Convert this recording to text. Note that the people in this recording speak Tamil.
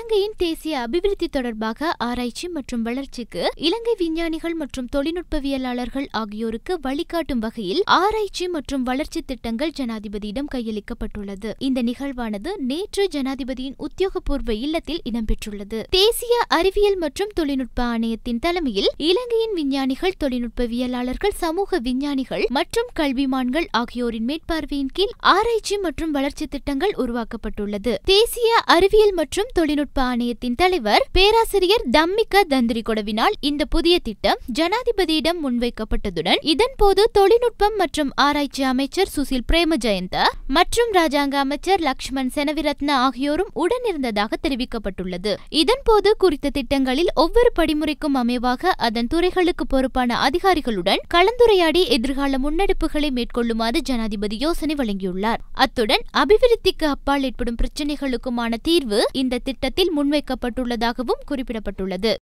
இலங்கையின் தேசிய அபிவிருத்தி தொடர்பாக ஆராய்ச்சி மற்றும் வளர்ச்சிக்கு இலங்கை விஞ்ஞானிகள் மற்றும் தொழில்நுட்பவியலாளர்கள் ஆகியோருக்கு வழிகாட்டும் வகையில் ஆராய்ச்சி மற்றும் வளர்ச்சி திட்டங்கள் ஜனாதிபதியிடம் கையளிக்கப்பட்டுள்ளது இந்த நிகழ்வானது நேற்று ஜனாதிபதியின் உத்தியோகபூர்வ இல்லத்தில் இடம்பெற்றுள்ளது தேசிய அறிவியல் மற்றும் தொழில்நுட்ப ஆணையத்தின் தலைமையில் இலங்கையின் விஞ்ஞானிகள் தொழில்நுட்பவியலாளர்கள் சமூக விஞ்ஞானிகள் மற்றும் கல்விமான்கள் ஆகியோரின் மேற்பார்வையின் கீழ் ஆராய்ச்சி மற்றும் வளர்ச்சி திட்டங்கள் உருவாக்கப்பட்டுள்ளது தேசிய அறிவியல் மற்றும் தொழில்நுட்ப ஆணையத்தின் தலைவர் பேராசிரியர் தம்மிக்க தந்திரிகொடவினால் இந்த புதிய திட்டம் ஜனாதிபதியிடம் முன்வைக்கப்பட்டதுடன் இதன்போது தொழில்நுட்பம் மற்றும் ஆராய்ச்சி அமைச்சர் சுசில் பிரேம ஜெயந்த மற்றும் ராஜாங்க அமைச்சர் லக்ஷ்மண் செனவிரத்ன ஆகியோரும் உடனிருந்ததாக தெரிவிக்கப்பட்டுள்ளது இதன்போது குறித்த திட்டங்களில் ஒவ்வொரு படிமுறைக்கும் அமைவாக அதன் துறைகளுக்கு பொறுப்பான அதிகாரிகளுடன் கலந்துரையாடி எதிர்கால முன்னெடுப்புகளை மேற்கொள்ளுமாறு ஜனாதிபதி யோசனை வழங்கியுள்ளார் அத்துடன் அபிவிருத்திக்கு அப்பால் ஏற்படும் பிரச்சினைகளுக்குமான தீர்வு இந்த திட்டத்தில் முன்வைக்கப்பட்டுள்ளதாகவும் குறிப்பிடப்பட்டுள்ளது